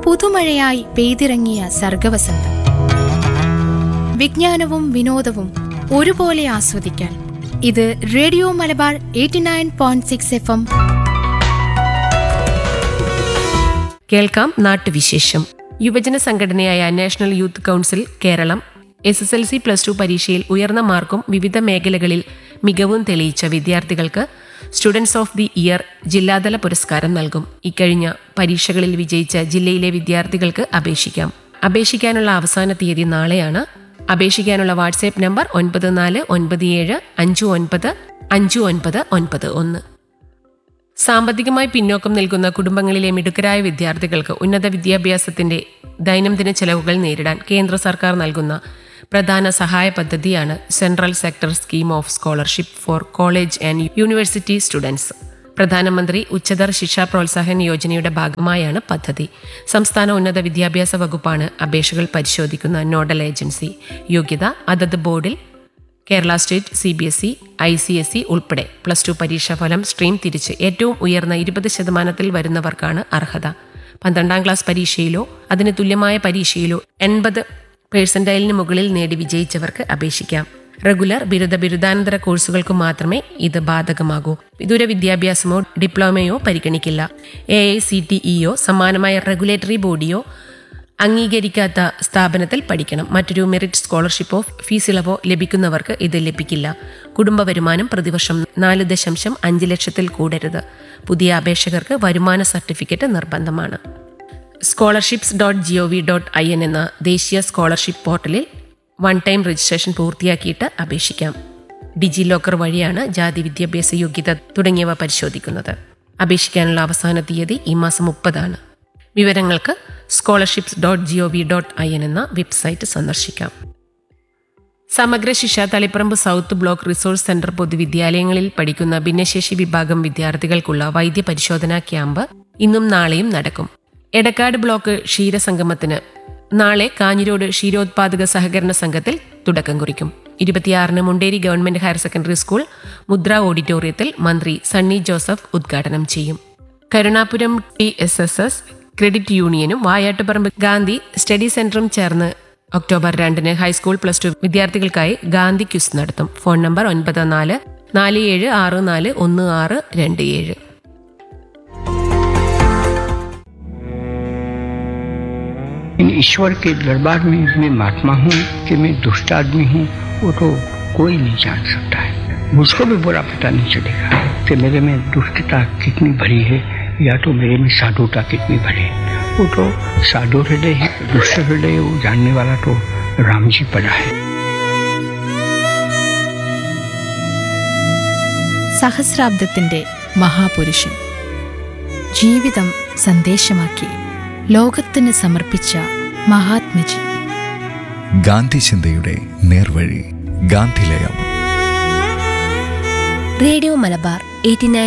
പുതുമഴയായി പെയ്തിറങ്ങിയ സർഗവസന്തം വിജ്ഞാനവും വിനോദവും ഒരുപോലെ ആസ്വദിക്കാൻ ഇത് radio Malabar eighty nine point six F M കേൾക്കാം നാട്ടുവിശേഷം യുവജന സംഘടനയായ national youth council Keralam S S L C plus two പരീക്ഷയിൽ ഉയർന്ന മാർക്കും വിവിധ മേഖലകളിൽ മികവും തെളിയിച്ച വിദ്യാർത്ഥികൾക്ക് സ്റ്റുഡൻസ് ഓഫ് ദി ഇയർ ജില്ലാതല പുരസ്കാരം നൽകും ഇക്കഴിഞ്ഞ പരീക്ഷകളിൽ വിജയിച്ച ജില്ലയിലെ വിദ്യാർത്ഥികൾക്ക് അപേക്ഷിക്കാം അപേക്ഷിക്കാനുള്ള അവസാന തീയതി നാളെയാണ് അപേക്ഷിക്കാനുള്ള വാട്സാപ്പ് നമ്പർ ഒൻപത് നാല് ഒൻപത് ഏഴ് അഞ്ച് ഒൻപത് അഞ്ച് ഒൻപത് ഒൻപത് ഒന്ന് സാമ്പത്തികമായി പിന്നോക്കം നിൽക്കുന്ന കുടുംബങ്ങളിലെ മിടുക്കരായ വിദ്യാർത്ഥികൾക്ക് ഉന്നത വിദ്യാഭ്യാസത്തിന്റെ ദൈനംദിന ചെലവുകൾ നേരിടാൻ കേന്ദ്ര സർക്കാർ നൽകുന്ന പ്രധാന സഹായ പദ്ധതിയാണ് central sector scheme of scholarship for college and university students പ്രധാനമന്ത്രി ഉച്ചതർ ശിക്ഷ പ്രോത്സാഹൻ യോജനയുടെ ഭാഗമായാണ് പദ്ധതി സംസ്ഥാന ഉന്നത വിദ്യാഭ്യാസ വകുപ്പാണ് അപേക്ഷകൾ പരിശോധിക്കുന്ന നോഡൽ ഏജൻസി യോഗ്യത അതത് ബോർഡിൽ Kerala state C B S E I C S E ഉൾപ്പെടെ പ്ലസ് ടു പരീക്ഷാഫലം സ്ട്രീം തിരിച്ച് ഏറ്റവും ഉയർന്ന ഇരുപത് ശതമാനത്തിൽ വരുന്നവർക്കാണ് അർഹത പന്ത്രണ്ടാം ക്ലാസ് പരീക്ഷയിലോ അതിന് തുല്യമായ പരീക്ഷയിലോ എൺപത് പേഴ്സൻറ്റൈലിന് മുകളിൽ നേടി വിജയിച്ചവർക്ക് അപേക്ഷിക്കാം റെഗുലർ ബിരുദ ബിരുദാനന്തര കോഴ്സുകൾക്ക് മാത്രമേ ഇത് ബാധകമാകൂ വിദൂര വിദ്യാഭ്യാസമോ ഡിപ്ലോമയോ പരിഗണിക്കില്ല എ ഐ സി ടി ഇയോ സമാനമായ റെഗുലേറ്ററി ബോഡിയോ അംഗീകരിക്കാത്ത സ്ഥാപനത്തിൽ പഠിക്കണം മറ്റൊരു മെറിറ്റ് സ്കോളർഷിപ്പോ ഫീസ് ഇളവോ ലഭിക്കുന്നവർക്ക് ഇത് ലഭിക്കില്ല കുടുംബ വരുമാനം പ്രതിവർഷം നാല് ദശാംശം അഞ്ച് ലക്ഷത്തിൽ കൂടരുത് പുതിയ അപേക്ഷകർക്ക് വരുമാന സർട്ടിഫിക്കറ്റ് നിർബന്ധമാണ് scholarships dot G O V dot I N എന്ന ദേശീയ സ്കോളർഷിപ്പ് പോർട്ടലിൽ വൺ ടൈം രജിസ്ട്രേഷൻ പൂർത്തിയാക്കിയിട്ട് അപേക്ഷിക്കാം ഡിജി ലോക്കർ വഴിയാണ് ജാതി വിദ്യാഭ്യാസ യോഗ്യത തുടങ്ങിയവ പരിശോധിക്കുന്നത് അപേക്ഷിക്കാനുള്ള അവസാന തീയതി ഈ മാസം മുപ്പതാണ് വിവരങ്ങൾക്ക് scholarships dot G O V dot I N എന്ന വെബ്സൈറ്റ് സന്ദർശിക്കാം Samagra Shiksha Taliparamba south block resource centre പൊതുവിദ്യാലയങ്ങളിൽ പഠിക്കുന്ന ഭിന്നശേഷി വിഭാഗം വിദ്യാർത്ഥികൾക്കുള്ള വൈദ്യപരിശോധനാ ക്യാമ്പ് ഇന്നും നാളെയും നടക്കും എടക്കാട് ബ്ലോക്ക് ക്ഷീരസംഗമത്തിന് നാളെ കാഞ്ഞിരോട് ക്ഷീരോത്പാദക സഹകരണ സംഘത്തിൽ തുടക്കം കുറിക്കും ഇരുപത്തിയാറിന് Munderi government higher secondary school Mudra ഓഡിറ്റോറിയത്തിൽ മന്ത്രി സണ്ണി ജോസഫ് ഉദ്ഘാടനം ചെയ്യും Karunapuram T S S S credit യൂണിയനും വായാട്ടുപറമ്പ് ഗാന്ധി സ്റ്റഡി സെന്ററും ചേർന്ന് ഒക്ടോബർ രണ്ടിന് ഹൈസ്കൂൾ പ്ലസ് ടു വിദ്യാർത്ഥികൾക്കായി ഗാന്ധി ക്യുസ് നടത്തും ഫോൺ നമ്പർ ഒൻപത് നാല് നാല് ഏഴ് ആറ് നാല് ഒന്ന് ആറ് രണ്ട് ഏഴ് इन ईश्वर के दरबार में मैं महात्मा हूँ कि मैं दुष्ट आदमी हूँ वो तो कोई नहीं जान सकता है मुझको भी बुरा पता नहीं चलेगा कि मेरे में दुष्टता कितनी भरी है या तो मेरे में साधुता कितनी भरी है वो तो साधु हृदय है दुष्ट हृदय वो जानने वाला तो राम जी पड़ा है സഹസ്രാബ്ദത്തിന്റെ മഹാപുരുഷൻ ജീവിതം സന്ദേശമാക്കി ലോകത്തിന് സമർപ്പിച്ച മഹാത്മജി ഗാന്ധി ചിന്തയുടെ നേർവഴി ഗാന്ധിലയം റേഡിയോ മലബാർ എയ്റ്റി